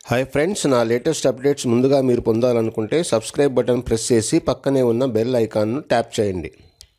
hi friends నా latest updates ముందుగా మీరు పొందాలనుకుంటే సబ్స్క్రైబ్ బటన్ ప్రెస్ చేసి పక్కనే ఉన్న బెల్ ఐకాన్ను ట్యాప్ చేయండి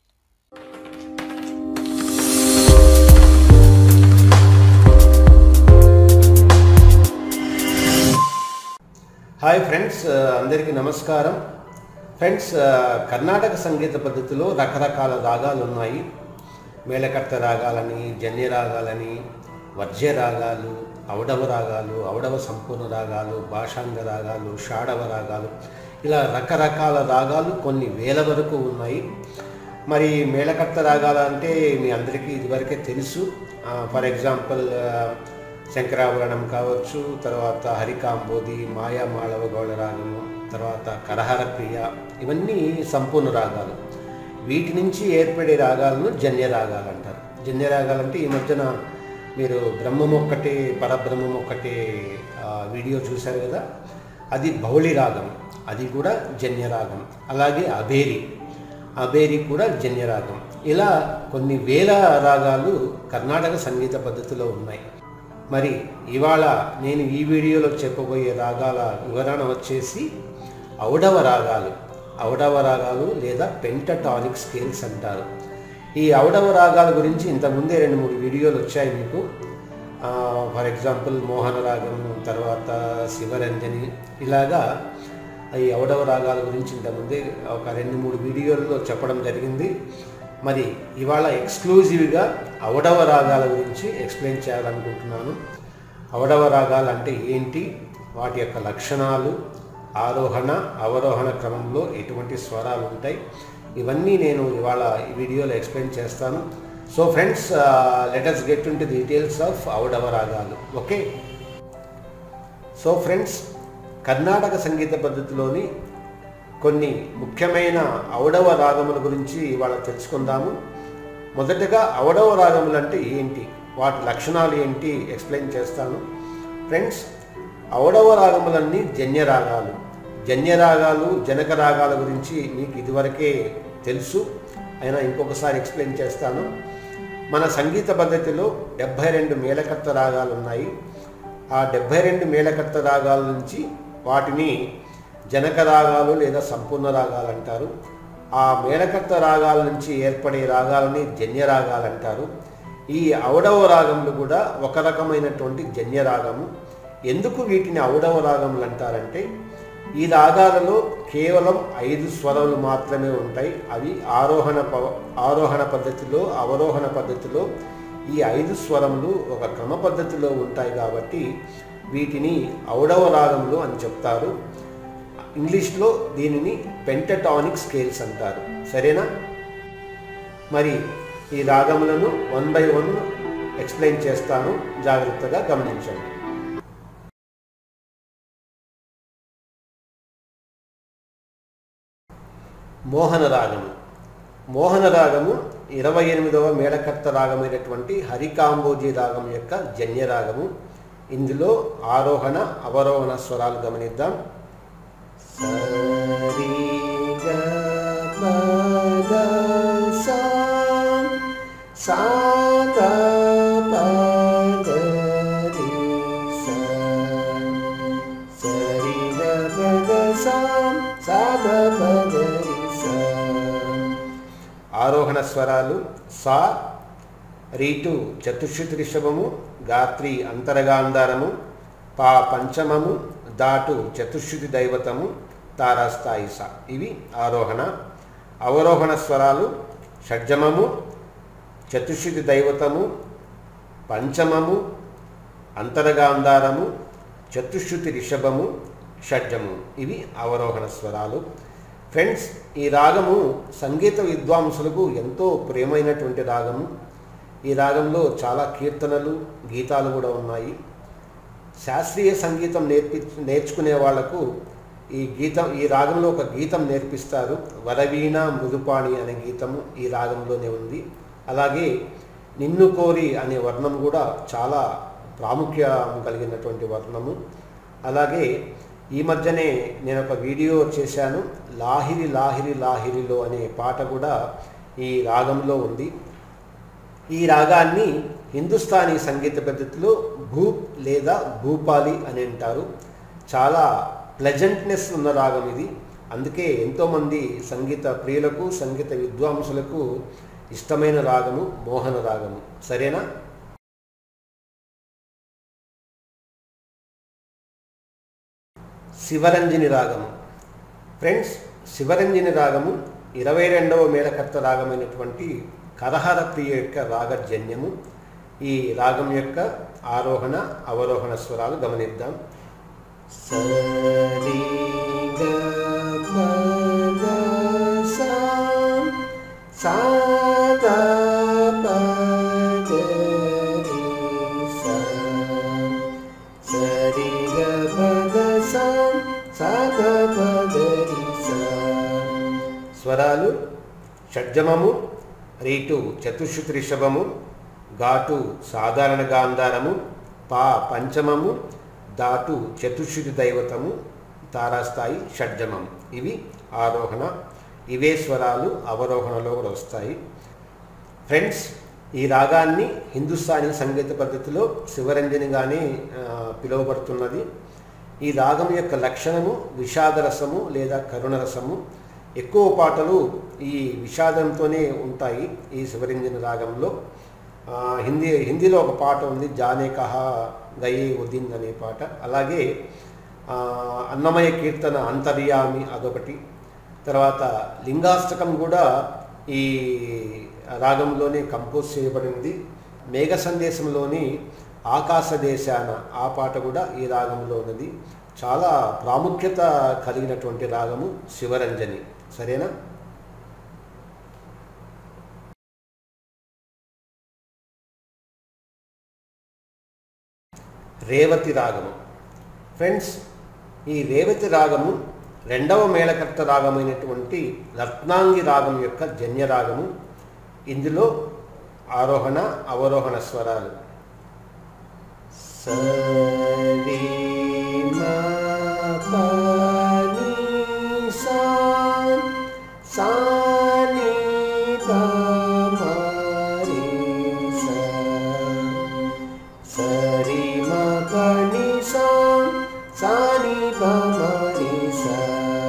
హాయ్ ఫ్రెండ్స్ అందరికీ నమస్కారం ఫ్రెండ్స్ కర్ణాటక సంగీత పద్ధతిలో రకరకాల రాగాలు ఉన్నాయి మేళకర్త రాగాలని జన్య రాగాలని వర్జ్య రాగాలు ఔడవ రాగాలు ఔడవ సంపూర్ణ రాగాలు భాషాంగ రాగాలు షాడవ రాగాలు ఇలా రకరకాల రాగాలు కొన్ని వేల వరకు ఉన్నాయి మరి మేళకర్త రాగాలు అంటే మీ అందరికీ ఇదివరకే తెలుసు ఫర్ ఎగ్జాంపుల్ శంకరాభరణం కావచ్చు తర్వాత హరికాంబోది మాయా మాళవ గౌళ రాగము తర్వాత కరహర ప్రియ ఇవన్నీ సంపూర్ణ రాగాలు వీటి నుంచి ఏర్పడే రాగాలను జన్య రాగాలు అంటారు జన్య రాగాలు అంటే ఈ మధ్యన మీరు బ్రహ్మం ఒక్కటే పరబ్రహ్మం ఒక్కటే ఆ, వీడియో చూశారు కదా అది బౌళి రాగం అది కూడా జన్య రాగం అలాగే అబేరి అబేరి కూడా జన్య రాగం ఇలా కొన్ని వేల రాగాలు కర్ణాటక సంగీత పద్ధతిలో ఉన్నాయి మరి ఇవాళ నేను ఈ వీడియోలో చెప్పబోయే రాగాల వివరణ వచ్చేసి ఔడవ రాగాలు ఔడవ రాగాలు లేదా పెంటటానిక్ స్కేల్స్ అంటారు ఈ ఔడవ రాగాల గురించి ఇంతకుముందే రెండు మూడు వీడియోలు వచ్చాయి మీకు ఫర్ ఎగ్జాంపుల్ మోహన రాగం తర్వాత శివరంజని ఇలాగా ఈ ఔడవ రాగాల గురించి ఇంతకుముందే ఒక రెండు మూడు వీడియోల్లో చెప్పడం జరిగింది మరి ఇవాళ ఎక్స్క్లూజివ్గా ఔడవ రాగాల గురించి ఎక్స్ప్లెయిన్ చేయాలనుకుంటున్నాను ఔడవ రాగాలు అంటే ఏంటి వాటి యొక్క లక్షణాలు ఆరోహణ అవరోహణ క్రమంలో ఎటువంటి స్వరాలు ఉంటాయి ఇవన్నీ నేను ఇవాళ ఈ వీడియోలో ఎక్స్ప్లెయిన్ చేస్తాను so friends letters get in to details of ఔడవ రాగాలు ఓకే సో ఫ్రెండ్స్ కర్ణాటక సంగీత పద్ధతిలోని కొన్ని ముఖ్యమైన ఔడవ రాగముల గురించి ఇవాళ తెలుసుకుందాము మొదటగా ఔడవ రాగములు అంటే ఏంటి వాటి లక్షణాలు ఏంటి ఎక్స్ప్లెయిన్ చేస్తాను ఫ్రెండ్స్ ఔడవ రాగములన్నీ జన్య రాగాలు జన్య రాగాలు జనక రాగాల గురించి మీకు ఇదివరకే తెలుసు అయినా ఇంకొకసారి ఎక్స్ప్లెయిన్ చేస్తాను మన సంగీత పద్ధతిలో డెబ్భై రెండు మేళకర్త రాగాలు ఉన్నాయి ఆ డెబ్భై రెండు మేళకర్త రాగాల నుంచి వాటిని జనక రాగాలు లేదా సంపూర్ణ రాగాలు అంటారు ఆ మేళకర్త రాగాల నుంచి ఏర్పడే రాగాలని జన్య రాగాలు అంటారు ఈ ఔడవ రాగములు కూడా ఒక రకమైనటువంటి జన్య రాగము ఎందుకు వీటిని ఔడవ రాగములు అంటారంటే ఈ రాగాలలో కేవలం ఐదు స్వరములు మాత్రమే ఉంటాయి అవి ఆరోహణ ప ఆరోహణ పద్ధతిలో అవరోహణ పద్ధతిలో ఈ ఐదు స్వరములు ఒక క్రమ పద్ధతిలో ఉంటాయి కాబట్టి వీటిని ఔడవ రాగములు అని చెప్తారు ఇంగ్లీష్లో దీనిని పెంటటానిక్ స్కేల్స్ అంటారు సరేనా మరి ఈ రాగములను వన్ బై వన్ ఎక్స్ప్లెయిన్ చేస్తాను జాగ్రత్తగా గమనించండి మోహన రాగము మోహన రాగము ఇరవై ఎనిమిదవ మేళకర్త రాగమైనటువంటి హరికాంబోజీ రాగం యొక్క జన్య రాగము ఇందులో ఆరోహణ అవరోహణ స్వరాలు గమనిద్దాం సరి గ ప ద సా సా ద ప ద రి సా సరి గ ప ద సా సా ద ప ద రి సా ఆరోహణ స్వరాలు సా రీటు చతుశ్రుతి రిషభము గాత్రి అంతరగాంధారము పా పంచమము దాటు చతుశ్రుతి దైవతము తారాస్థాయి స ఇవి ఆరోహణ అవరోహణ స్వరాలు షడ్జమము చతుశ్రుతి దైవతము పంచమము అంతరగాంధారము చతుశ్రుతి రిషభము షడ్జము ఇవి అవరోహణ స్వరాలు ఫ్రెండ్స్ ఈ రాగము సంగీత విద్వాంసులకు ఎంతో ప్రియమైనటువంటి రాగము ఈ రాగంలో చాలా కీర్తనలు గీతాలు కూడా ఉన్నాయి శాస్త్రీయ సంగీతం నేర్పి నేర్చుకునే వాళ్లకు ఈ గీతం ఈ రాగంలో ఒక గీతం నేర్పిస్తారు వరవీణ మృదుపాణి అనే గీతము ఈ రాగంలోనే ఉంది అలాగే నిన్ను కోరి అనే వర్ణం కూడా చాలా ప్రాముఖ్యం కలిగినటువంటి వర్ణము అలాగే ఈ మధ్యనే నేను ఒక వీడియో చేశాను లాహిరి లాహిరి లాహిరిలో అనే పాట కూడా ఈ రాగంలో ఉంది ఈ రాగాన్ని హిందుస్థానీ సంగీత పద్ధతిలో భూప్ లేదా భూపాలి అని అంటారు చాలా ప్లెజెంట్నెస్ ఉన్న రాగం ఇది అందుకే ఎంతోమంది సంగీత ప్రియులకు సంగీత విద్వాంసులకు ఇష్టమైన రాగము మోహన రాగము సరేనా శివరంజని రాగము ఫ్రెండ్స్ శివరంజని రాగము ఇరవై రెండవ మేళకర్త రాగమైనటువంటి కరహర ప్రియ యొక్క రాగజన్యము ఈ రాగం యొక్క ఆరోహణ అవరోహణ స్వరాలు గమనిద్దాం సరి గ ప గ సా సా ద ప గ రి సా సరి గ ప గ సా సా గ ప గ రి సా స్వరాలు షడ్జమము రీటు చతుశ్రుతి రిషభము ఘాటు సాధారణ గాంధారము పా పంచమము దాటు చతుశ్రుతి దైవతము తారాస్థాయి షడ్జమం ఇవి ఆరోహణ ఇవే స్వరాలు అవరోహణలో కూడా వస్తాయి ఫ్రెండ్స్ ఈ రాగాన్ని హిందుస్థానీ సంగీత పద్ధతిలో శివరంజనిగానే ఆ, పిలువబడుతున్నది ఈ రాగం యొక్క లక్షణము విషాదరసము లేదా కరుణరసము ఎక్కువ పాటలు ఈ విషాదంతోనే ఉంటాయి ఈ శివరంజని రాగంలో ఆ, హిందీ హిందీలో ఒక పాట ఉంది జానే కహా గయే ఉదిన్ అనే పాట అలాగే ఆ, అన్నమయ కీర్తన అంతర్యామి అదొకటి తర్వాత లింగాష్టకం కూడా ఈ రాగంలోనే కంపోజ్ చేయబడింది మేఘ సందేశంలోని ఆకాశ దేశాన ఆ పాట కూడా ఈ రాగంలో ఉన్నది చాలా ప్రాముఖ్యత కలిగినటువంటి రాగము శివరంజని సరేనా రేవతి రాగము ఫ్రెండ్స్ ఈ రేవతి రాగము రెండవ మేళకర్త రాగమైనటువంటి రత్నాంగి రాగం యొక్క జన్య రాగము ఇందులో ఆరోహణ అవరోహణ స్వరాలు సరి మా పా ని సా సా ని పా మా రి సా సరి మా పా ని సా సా ని పా మా రి సా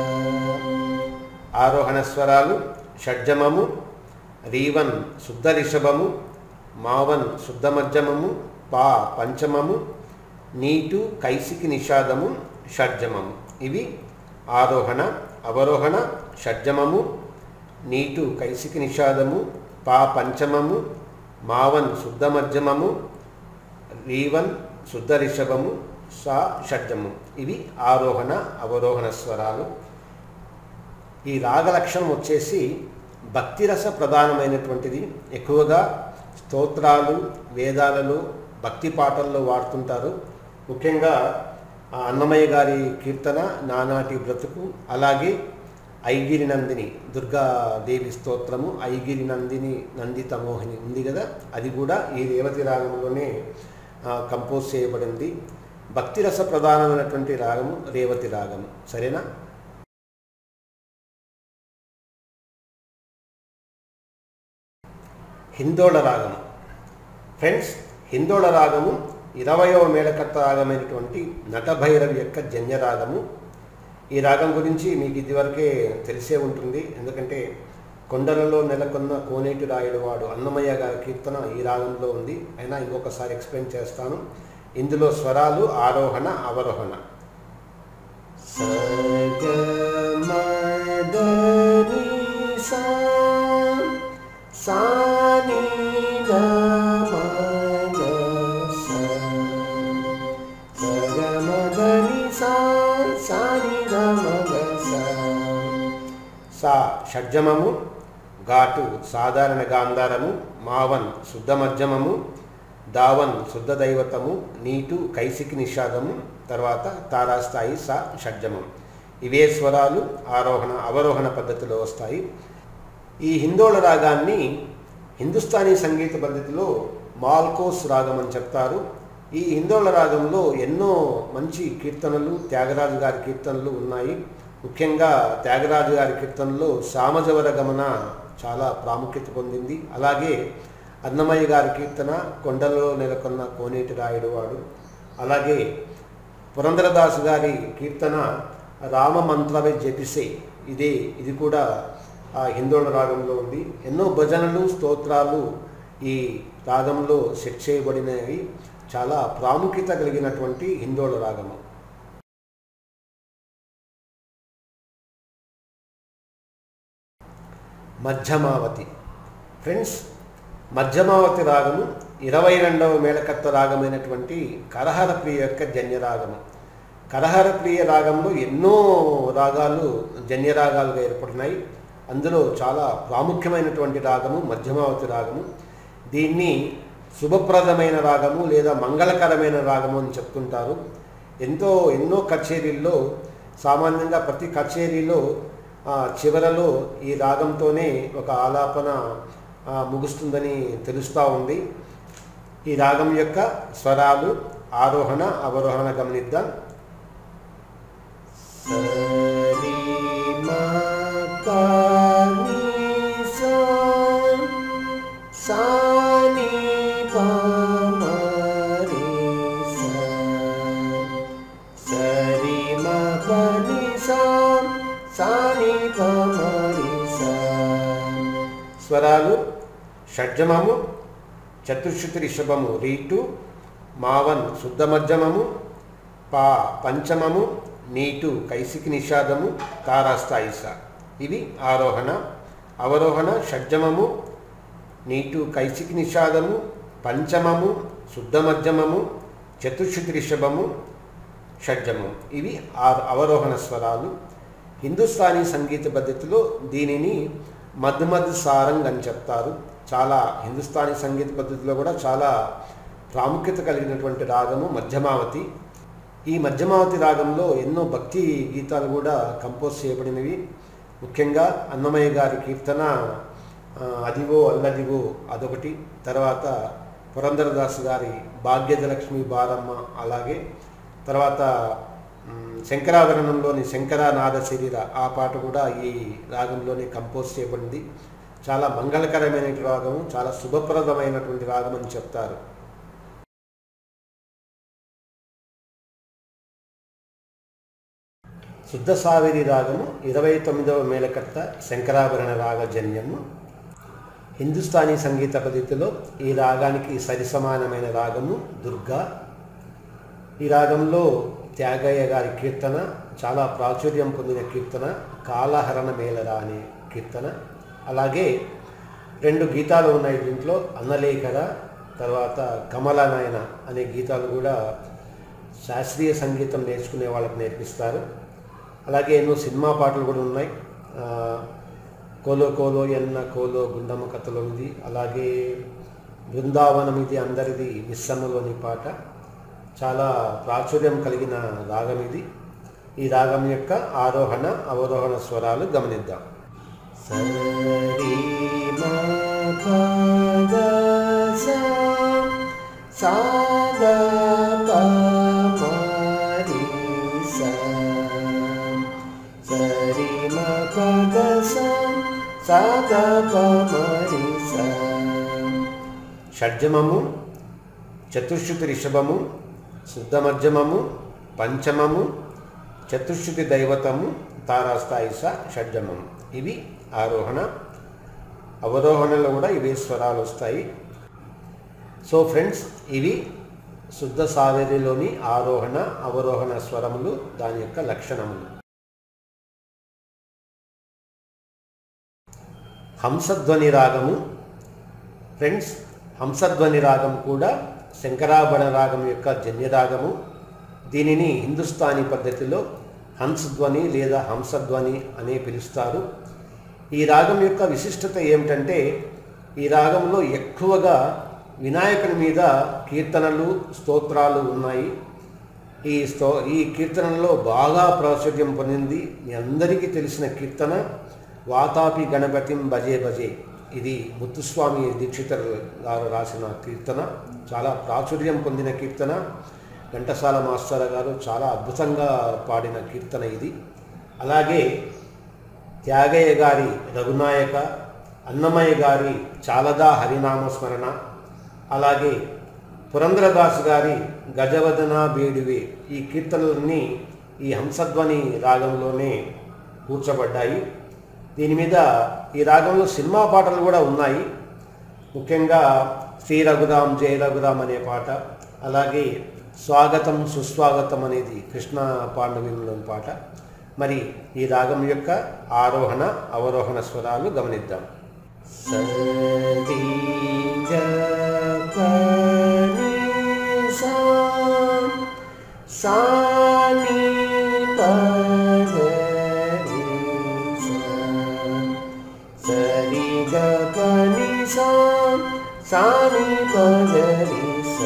ఆరోహణ స్వరాలు షడ్జమము రీవన్ శుద్ధ రిషభము మావన్ శుద్ధ మధ్యమము పా పంచమము నీటు కైసికి నిషాదము షడ్జమము ఇవి ఆరోహణ అవరోహణ షడ్జమము నీటు కైసికి నిషాదము పా పంచమము మావన్ శుద్ధ మధ్యమము రీవన్ శుద్ధ రిషభము సా షడ్జము ఇవి ఆరోహణ అవరోహణ స్వరాలు ఈ రాగ లక్షణం వచ్చేసి భక్తిరస ప్రధానమైనటువంటిది ఎక్కువగా స్తోత్రాలు వేదాలలో భక్తి పాటల్లో వాడుతుంటారు ముఖ్యంగా ఆ అన్నమయ్య గారి కీర్తన నానాటి బ్రతుకు అలాగే ఐగిరి నందిని దుర్గాదేవి స్తోత్రము ఐగిరి నందిని నందిత మోహిని ఉంది కదా అది కూడా ఈ రేవతి రాగంలోనే ఆ, కంపోజ్ చేయబడింది భక్తిరస ప్రధానమైనటువంటి రాగము రేవతి రాగము సరేనా హిందోళ రాగము ఫ్రెండ్స్ హిందోళ రాగము ఇరవయవ మేళకర్త రాగమైనటువంటి నటభైరవి యొక్క జన్య రాగము ఈ రాగం గురించి మీకు ఇదివరకే తెలిసే ఉంటుంది ఎందుకంటే కొండలలో నెలకొన్న కోనేటి రాయుడు వాడు అన్నమయ్య గారి కీర్తన ఈ రాగంలో ఉంది అయినా ఇంకొకసారి ఎక్స్ప్లెయిన్ చేస్తాను ఇందులో స్వరాలు ఆరోహణ అవరోహణ సగమదని సా సాని సగమదని సా సాని సా షడ్జమము ఘాటు సాధారణ గాంధారము మావన్ శుద్ధ మధ్యమము దావన్ శుద్ధ దైవతము నీటు కైసికి నిషాదము తర్వాత తారాస్థాయి సా షడ్జమం ఇవే స్వరాలు ఆరోహణ అవరోహణ పద్ధతిలో వస్తాయి ఈ హిందోళ రాగాన్ని హిందుస్థానీ సంగీత పద్ధతిలో మాల్కోస్ రాగం అని చెప్తారు ఈ హిందోళ రాగంలో ఎన్నో మంచి కీర్తనలు త్యాగరాజు గారి కీర్తనలు ఉన్నాయి ముఖ్యంగా త్యాగరాజు గారి కీర్తనలో సామజవర గమన చాలా ప్రాముఖ్యత పొందింది అలాగే అన్నమయ్య గారి కీర్తన కొండలో నెలకొన్న కోనేటి రాయుడు వాడు అలాగే పురంధరదాసు గారి కీర్తన రామ మంత్రమే జపిసే ఇదే ఇది కూడా ఆ హిందోళ రాగంలో ఉంది ఎన్నో భజనలు స్తోత్రాలు ఈ రాగంలో సెట్ చేయబడినవి చాలా ప్రాముఖ్యత కలిగినటువంటి హిందోళ రాగము మధ్యమావతి ఫ్రెండ్స్ మధ్యమావతి రాగము ఇరవై రెండవ మేళకత్త రాగమైనటువంటి కరహర ప్రియ యొక్క జన్యరాగము కరహర ప్రియ రాగంలో ఎన్నో రాగాలు జన్యరాగాలుగా ఏర్పడినాయి అందులో చాలా ప్రాముఖ్యమైనటువంటి రాగము మధ్యమావతి రాగము దీన్ని శుభప్రదమైన రాగము లేదా మంగళకరమైన రాగము అని చెప్తుంటారు ఎంతో ఎన్నో కచేరీల్లో సామాన్యంగా ప్రతి కచేరీలో ఆ, చివరలో ఈ రాగంతోనే ఒక ఆలాపన ఆ, ముగుస్తుందని తెలుస్తూ ఉంది ఈ రాగం యొక్క స్వరాలు ఆరోహణ అవరోహణ గమనిద్దాం సరి మా పా ని సా సా ని పా మా రి సా సరి మా పా ని సా సా ని పా మా రి సా స్వరాలు షడ్జమము చతుర్శుతి రిషభము రీటు మావన్ శుద్ధ మధ్యమము పా పంచమము నీటు కైసికి నిషాదము తారాస్థాయిస ఇవి ఆరోహణ అవరోహణ షడ్జమము నీటు కైసికి నిషాదము పంచమము శుద్ధ మధ్యమము చతుర్శుతి రిషభము షడ్జమం ఇవి ఆరు అవరోహణ స్వరాలు హిందుస్థానీ సంగీత పద్ధతిలో దీనిని మధుమధు సారంగ్ అని చెప్తారు చాలా హిందుస్థానీ సంగీత పద్ధతిలో కూడా చాలా ప్రాముఖ్యత కలిగినటువంటి రాగము మధ్యమావతి ఈ మధ్యమావతి రాగంలో ఎన్నో భక్తి గీతాలు కూడా కంపోజ్ చేయబడినవి ముఖ్యంగా అన్నమయ్య గారి కీర్తన ఆ, అదివో అల్లదివో అదొకటి తర్వాత పురంధరదాస్ గారి భాగ్యదలక్ష్మి బారమ్మ అలాగే తర్వాత మ్, శంకరాభరణంలోని శంకరానాద శరీర ఆ పాట కూడా ఈ రాగంలోనే కంపోజ్ చేయబడింది చాలా మంగళకరమైన రాగము చాలా శుభప్రదమైనటువంటి రాగం అని చెప్తారు శుద్ధ సావేరి రాగము ఇరవై తొమ్మిదవ మేళకర్త శంకరాభరణ రాగజన్యము హిందుస్థానీ సంగీత పద్ధతిలో ఈ రాగానికి సరిసమానమైన రాగము దుర్గా ఈ రాగంలో త్యాగయ్య గారి కీర్తన చాలా ప్రాచుర్యం పొందిన కీర్తన కాలహరణ మేళరా అనే కీర్తన అలాగే రెండు గీతాలు ఉన్నాయి దీంట్లో అన్నలేఖర తర్వాత కమలనాయన అనే గీతాలు కూడా శాస్త్రీయ సంగీతం నేర్చుకునే వాళ్ళకి నేర్పిస్తారు అలాగే ఎన్నో సినిమా పాటలు కూడా ఉన్నాయి ఆ, కోలో కోలో ఎన్న కోలో గుండమ్మ కథలో ఉంది అలాగే బృందావనం ఇది అందరిది విస్సమ్మలోని పాట చాలా ప్రాచుర్యం కలిగిన రాగం ఇది ఈ రాగం యొక్క ఆరోహణ అవరోహణ స్వరాలు గమనిద్దాం సరి మా ప ద సా సా ద ప మ రి సా సరి మా ప ద సా సా ద ప మ రి సా షడ్జమము చతుశ్రుతి రిషభము శుద్ధ మధ్యమము పంచమము చతుశ్రుతి దైవతము తారాస్థాయి స షడ్జమము ఇవి ఆరోహణ అవరోహణలో కూడా ఇవే స్వరాలు వస్తాయి సో ఫ్రెండ్స్ ఇవి శుద్ధ సావేరిలోని ఆరోహణ అవరోహణ స్వరములు దాని యొక్క లక్షణములు హంసధ్వని రాగము ఫ్రెండ్స్ హంసధ్వని రాగం కూడా శంకరాభరణ రాగం యొక్క జన్యరాగము దీనిని హిందుస్థానీ పద్ధతిలో హంసధ్వని లేదా హంసధ్వని అనే పిలుస్తారు ఈ రాగం యొక్క విశిష్టత ఏమిటంటే ఈ రాగంలో ఎక్కువగా వినాయకుని మీద కీర్తనలు స్తోత్రాలు ఉన్నాయి ఈ స్తో ఈ కీర్తనలో బాగా ప్రాచుర్యం పొందింది మీ అందరికీ తెలిసిన కీర్తన వాతాపి గణపతిం భజే భజే ఇది ముత్తుస్వామి దీక్షితర్ గారు రాసిన కీర్తన చాలా ప్రాచుర్యం పొందిన కీర్తన ఘంటసాల మాస్టర్ గారు చాలా అద్భుతంగా పాడిన కీర్తన ఇది అలాగే త్యాగయ్య గారి రఘునాయక అన్నమయ్య గారి చాలదా హరినామ స్మరణ అలాగే పురంధ్రదాసు గారి గజవదన బేడివే ఈ కీర్తనలన్నీ ఈ హంసధ్వని రాగంలోనే కూర్చబడ్డాయి దీని మీద ఈ రాగంలో సినిమా పాటలు కూడా ఉన్నాయి ముఖ్యంగా శ్రీ రఘురామ్ జయ రఘురామ్ అనే పాట అలాగే స్వాగతం సుస్వాగతం అనేది కృష్ణ పాండవిలోని పాట మరి ఈ రాగం యొక్క ఆరోహణ అవరోహణ స్వరాలు గమనిద్దాం సతీ సాని సరి గని సాని పదరి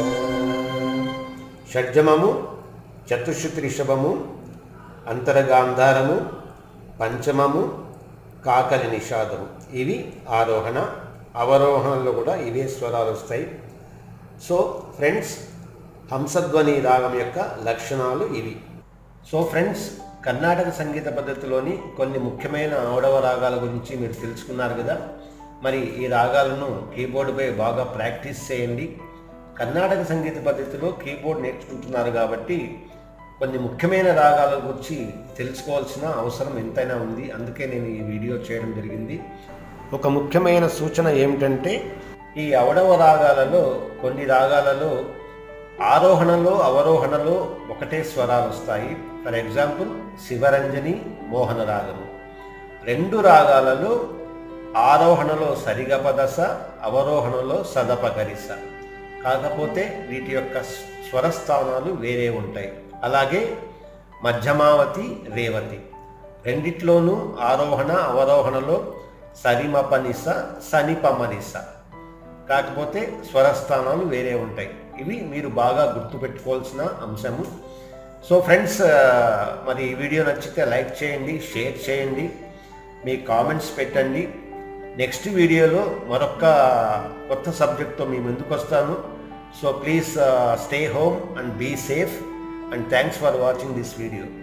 షడ్జమము చతుశ్రుతి రిషభము అంతరగాంధారము పంచమము కాకలి నిషాదము ఇవి ఆరోహణ అవరోహణలో కూడా ఇవే స్వరాలు వస్తాయి సో ఫ్రెండ్స్ హంసధ్వని రాగం యొక్క లక్షణాలు ఇవి సో ఫ్రెండ్స్ కర్ణాటక సంగీత పద్ధతిలోని కొన్ని ముఖ్యమైన ఔడవ రాగాల గురించి మీరు తెలుసుకున్నారు కదా మరి ఈ రాగాలను కీబోర్డుపై బాగా ప్రాక్టీస్ చేయండి కర్ణాటక సంగీత పద్ధతిలో కీబోర్డ్ నేర్చుకుంటున్నారు కాబట్టి కొన్ని ముఖ్యమైన రాగాల గురించి తెలుసుకోవాల్సిన అవసరం ఎంతైనా ఉంది అందుకే నేను ఈ వీడియో చేయడం జరిగింది ఒక ముఖ్యమైన సూచన ఏమిటంటే ఈ అవడవ రాగాలలో కొన్ని రాగాలలో ఆరోహణలో అవరోహణలో ఒకటే స్వరాలు వస్తాయి ఫర్ ఎగ్జాంపుల్ శివరంజని మోహన రాగము రెండు రాగాలలో ఆరోహణలో సరిగపదస అవరోహణలో సదపగరిస కాకపోతే వీటి యొక్క స్వరస్థానాలు వేరే ఉంటాయి అలాగే మధ్యమావతి రేవతి రెండిట్లోనూ ఆరోహణ అవరోహణలో సరిమపనిస సనిపమనిస కాకపోతే స్వరస్థానాలు వేరే ఉంటాయి ఇవి మీరు బాగా గుర్తుపెట్టుకోవాల్సిన అంశము సో ఫ్రెండ్స్ మరి ఈ వీడియో నచ్చితే లైక్ చేయండి షేర్ చేయండి మీ కామెంట్స్ పెట్టండి నెక్స్ట్ వీడియోలో మరొక కొత్త సబ్జెక్ట్తో మీ ముందుకు వస్తాను so please stay home and be safe and thanks for watching this video